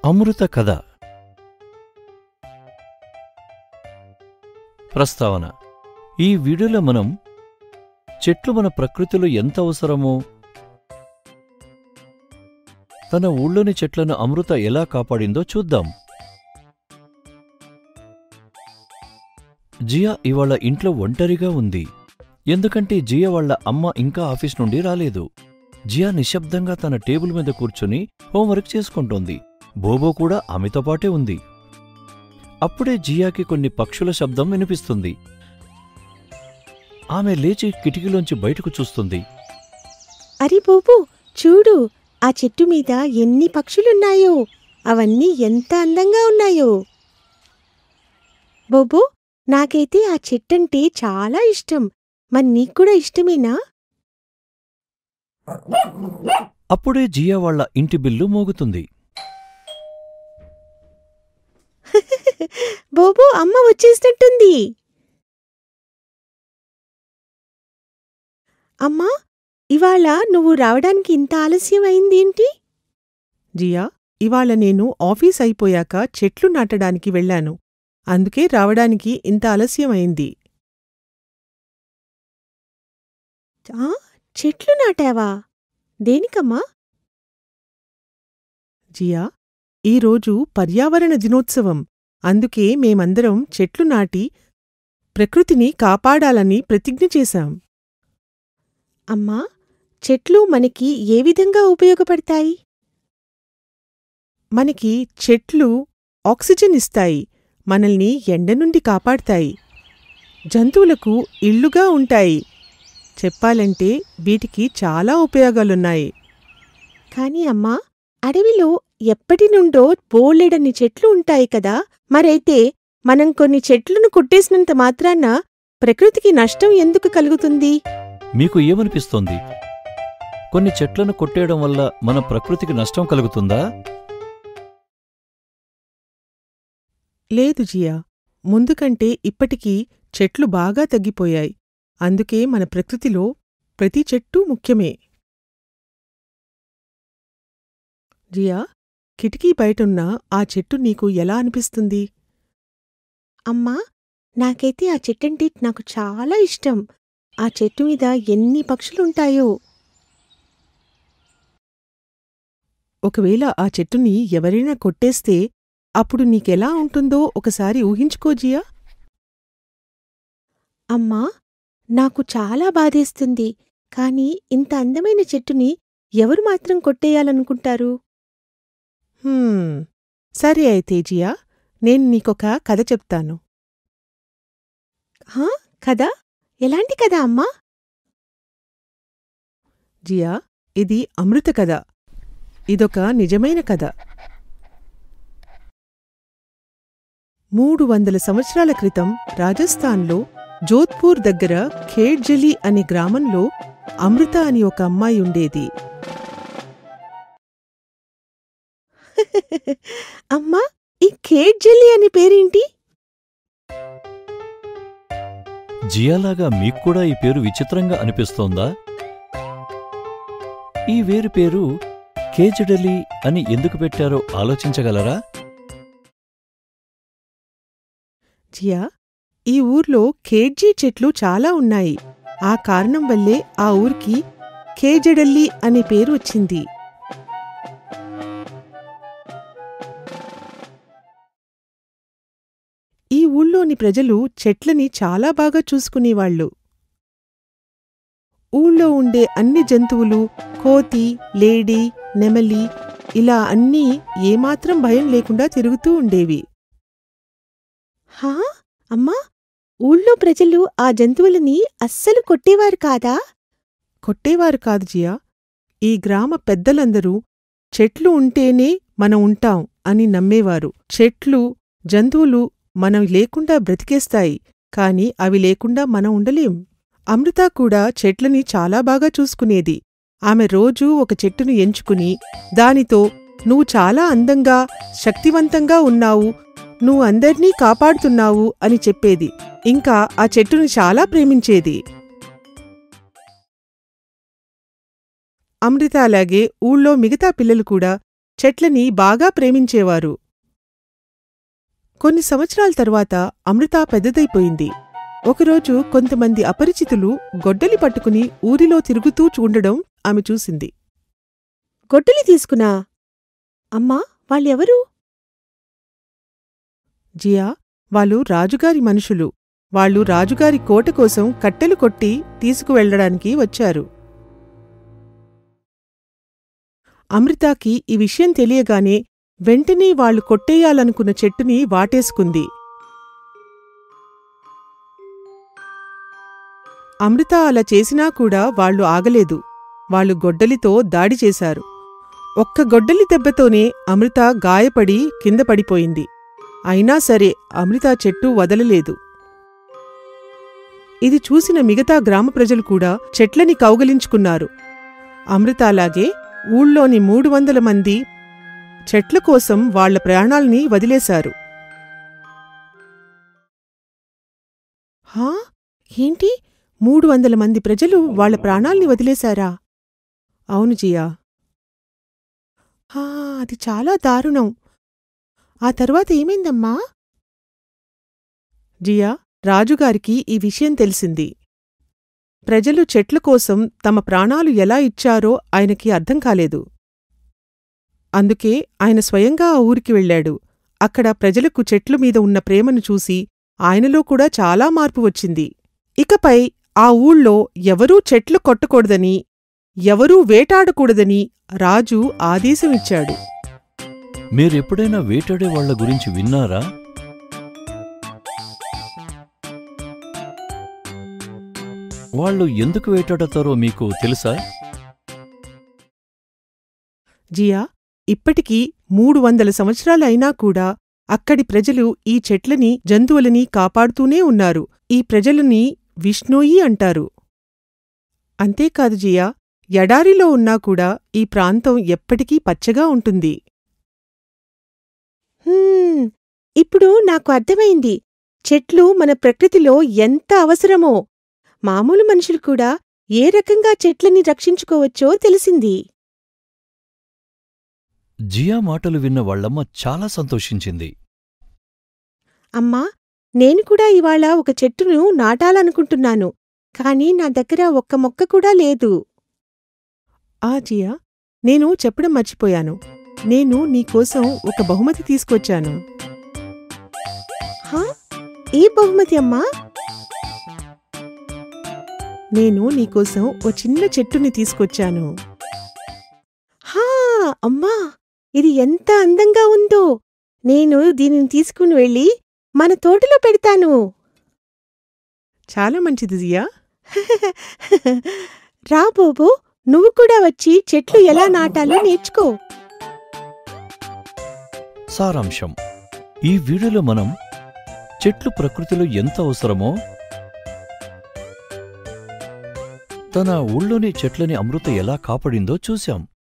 అమృత కథ ప్రస్తావన ఈ వీడియోలో మనం చెట్లు మన ప్రకృతిలో ఎంత అవసరమో తన ఊళ్ళోని చెట్లను అమృత ఎలా కాపాడిందో చూద్దాం జియా ఇవాళ ఇంట్లో ఒంటరిగా ఉంది ఎందుకంటే జియా వాళ్ళ అమ్మ ఇంకా ఆఫీస్ నుండి రాలేదు జియా నిశ్శబ్దంగా తన టేబుల్ మీద కూర్చుని హోంవర్క్ చేసుకుంటోంది బోబో కూడా ఆమెతో పాటే ఉంది అప్పుడే జియాకి కొన్ని పక్షుల శబ్దం వినిపిస్తుంది ఆమె లేచి కిటికీలోంచి బయటకు చూస్తుంది అరే బాబు చూడు ఆ చెట్టు మీద ఎన్ని పక్షులున్నాయో అవన్నీ ఎంత అందంగా ఉన్నాయో బోబో నాకైతే ఆ చెట్టంటే చాలా ఇష్టం మరి నీకు కూడా ఇష్టమేనా అప్పుడే జియా వాళ్ళ ఇంటి బిల్లు మోగుతుంది బోబో అమ్మ వచ్చేసినట్టుంది అమ్మా ఇవాళ నువ్వు రావడానికి ఇంత ఆలస్యం అయిందేంటి జియా ఇవాళ నేను ఆఫీస్ అయిపోయాక చెట్లు నాటడానికి వెళ్ళాను అందుకే రావడానికి ఇంత ఆలస్యమైంది ఆ చెట్లు నాటావా దేనికమ్మా జియా ఈరోజు పర్యావరణ దినోత్సవం అందుకే మేమందరం చెట్లు నాటి ప్రకృతిని కాపాడాలని ప్రతిజ్ఞ చేశాం అమ్మా చెట్లు మనకి ఏ విధంగా ఉపయోగపడతాయి మనకి చెట్లు ఆక్సిజన్ ఇస్తాయి మనల్ని ఎండ నుండి కాపాడతాయి జంతువులకు ఇళ్లుగా ఉంటాయి చెప్పాలంటే వీటికి చాలా ఉపయోగాలున్నాయి కాని అమ్మా అడవిలో ఎప్పటి నుండో బోలెడన్ని చెట్లు ఉంటాయి కదా మరైతే మనం కొన్ని చెట్లను కొట్టేసినంత మాత్రాన ప్రకృతికి నష్టం ఎందుకు కలుగుతుంది మీకు ఏమనిపిస్తోంది కొన్ని చెట్లను కొట్టేయడం వల్ల మన ప్రకృతికి నష్టం కలుగుతుందా లేదు జియా ముందుకంటే ఇప్పటికీ చెట్లు బాగా తగ్గిపోయాయి అందుకే మన ప్రకృతిలో ప్రతి చెట్టు ముఖ్యమే జియా కిటికీ బయటున్న ఆ చెట్టు నీకు ఎలా అనిపిస్తుంది అమ్మా నాకైతే ఆ చెట్టంటే నాకు చాలా ఇష్టం ఆ చెట్టు మీద ఎన్ని పక్షులుంటాయో ఒకవేళ ఆ చెట్టుని ఎవరైనా కొట్టేస్తే అప్పుడు నీకెలా ఉంటుందో ఒకసారి ఊహించుకో జియా అమ్మా నాకు చాలా బాధేస్తుంది కాని ఇంత అందమైన చెట్టుని ఎవరు మాత్రం కొట్టేయాలనుకుంటారు హ్మ్, సరే అయితే జియా నేను నీకొక కథ చెప్తాను హా కదా ఎలాంటి కదా అమ్మా జియా ఇది అమృత కథ ఇదొక నిజమైన కథ మూడు వందల సంవత్సరాల క్రితం రాజస్థాన్లో జోధ్పూర్ దగ్గర ఖేడ్జలి అనే గ్రామంలో అమృత అని ఒక అమ్మాయి ఉండేది అమ్మా ఈ కేట్ జెల్లీ అనే పేరేంటి జియాలాగా మీకు కూడా ఈ పేరు విచిత్రంగా అనిపిస్తోందా ఈ వేరు పేరు కేజడలి అని ఎందుకు పెట్టారో ఆలోచించగలరా జియా ఈ ఊర్లో ఖేడ్జీ చెట్లు చాలా ఉన్నాయి ఆ కారణం వల్లే ఆ ఊరికి ఖేజడల్లి అనే పేరు వచ్చింది ఈ ఊళ్ళోని ప్రజలు చెట్లని చాలా బాగా చూసుకునేవాళ్ళు ఊళ్ళో ఉండే అన్ని జంతువులు కోతి లేడీ నెమలి ఇలా అన్నీ ఏమాత్రం భయం లేకుండా తిరుగుతూ ఉండేవి హా అమ్మా ఊళ్ళో ప్రజలు ఆ జంతువులని అస్సలు కొట్టేవారు కాదా కొట్టేవారు కాదు జియా ఈ గ్రామ పెద్దలందరూ చెట్లు ఉంటేనే మనం ఉంటాం అని నమ్మేవారు చెట్లు జంతువులు మనం లేకుండా బ్రతికేస్తాయి కాని అవి లేకుండా మనం ఉండలేం అమృత కూడా చెట్లని చాలా బాగా చూసుకునేది ఆమె రోజూ ఒక చెట్టును ఎంచుకుని దానితో నువ్వు చాలా అందంగా శక్తివంతంగా ఉన్నావు నువ్వు అందర్నీ కాపాడుతున్నావు అని చెప్పేది ఇంకా ఆ చెట్టుని చాలా ప్రేమించేది అమృత అలాగే ఊళ్ళో మిగతా పిల్లలు కూడా చెట్లని బాగా ప్రేమించేవారు కొన్ని సంవత్సరాల తరువాత అమృత పెద్దదైపోయింది ఒకరోజు కొంతమంది అపరిచితులు గొడ్డలి పట్టుకుని ఊరిలో తిరుగుతూ చూండడం ఆమె చూసింది గొడ్డలి తీసుకున్నా అమ్మా వాళ్ళెవరు జియా వాళ్ళు రాజుగారి మనుషులు వాళ్ళు రాజుగారి కోట కోసం కట్టెలు కొట్టి తీసుకువెళ్లడానికి వచ్చారు అమృతాకి ఈ విషయం తెలియగానే వెంటనే వాళ్ళు కొట్టేయాలనుకున్న చెట్టుని వాటేసుకుంది అమృత అలా చేసినా కూడా వాళ్ళు ఆగలేదు వాళ్ళు గొడ్డలితో దాడి చేశారు ఒక్క గొడ్డలి దెబ్బతోనే అమృత గాయపడి కింద పడిపోయింది అయినా సరే అమృత చెట్టు వదలలేదు ఇది చూసిన మిగతా గ్రామ ప్రజలు కూడా చెట్లని కౌగలించుకున్నారు అమృత అలాగే ఊళ్ళోని మూడు వందల మంది చెట్ల కోసం వాళ్ల ప్రాణాల్ని వదిలేశారు హా ఏంటి మూడు వందల మంది ప్రజలు వాళ్ల ప్రాణాల్ని వదిలేశారా అవును జియా హా అది చాలా దారుణం ఆ తర్వాత ఏమైందమ్మా జియా రాజుగారికి ఈ విషయం తెలిసింది ప్రజలు చెట్ల కోసం తమ ప్రాణాలు ఎలా ఇచ్చారో ఆయనకి అర్థం కాలేదు అందుకే ఆయన స్వయంగా ఆ ఊరికి వెళ్ళాడు అక్కడ ప్రజలకు చెట్ల మీద ఉన్న ప్రేమను చూసి ఆయనలో కూడా చాలా మార్పు వచ్చింది ఇకపై ఆ ఊళ్ళో ఎవరూ చెట్లు కొట్టకూడదని ఎవరూ వేటాడకూడదని రాజు ఆదేశమిచ్చాడు మీరెప్పుడైనా వేటాడే వాళ్ళ గురించి విన్నారా వాళ్ళు ఎందుకు వేటాడతారో మీకు తెలుసా జియా ఇప్పటికీ మూడు వందల సంవత్సరాలైనా కూడా అక్కడి ప్రజలు ఈ చెట్లని జంతువులని కాపాడుతూనే ఉన్నారు ఈ ప్రజలని విష్ణోయి అంటారు అంతేకాదు జియా ఎడారిలో ఉన్నా కూడా ఈ ప్రాంతం ఎప్పటికీ పచ్చగా ఉంటుంది హ్మ్, ఇప్పుడు నాకు అర్థమైంది చెట్లు మన ప్రకృతిలో ఎంత అవసరమో మామూలు మనుషులు కూడా ఏ రకంగా చెట్లని రక్షించుకోవచ్చో తెలిసింది జియా మాటలు విన్న వాళ్ళమ్మ చాలా సంతోషించింది అమ్మా నేను కూడా ఇవాళ ఒక చెట్టును నాటాలనుకుంటున్నాను కాని నా దగ్గర ఒక్క మొక్క కూడా లేదు ఆ జియా నేను చెప్పడం మర్చిపోయాను నేను నీకోసం ఒక బహుమతి తీసుకొచ్చాను హా ఈ బహుమతి అమ్మా నేను నీకోసం ఓ చిన్న చెట్టుని తీసుకొచ్చాను హా అమ్మా ఇది ఎంత అందంగా ఉందో నేను దీనిని తీసుకుని వెళ్ళి మన తోటలో పెడతాను చాలా మంచిది జియా రా బోబో నువ్వు కూడా వచ్చి చెట్లు ఎలా నాటాలో నేర్చుకో సారాంశం ఈ వీడియోలో మనం చెట్లు ప్రకృతిలో ఎంత అవసరమో తన ఊళ్ళోని చెట్లని అమృత ఎలా కాపాడిందో చూశాం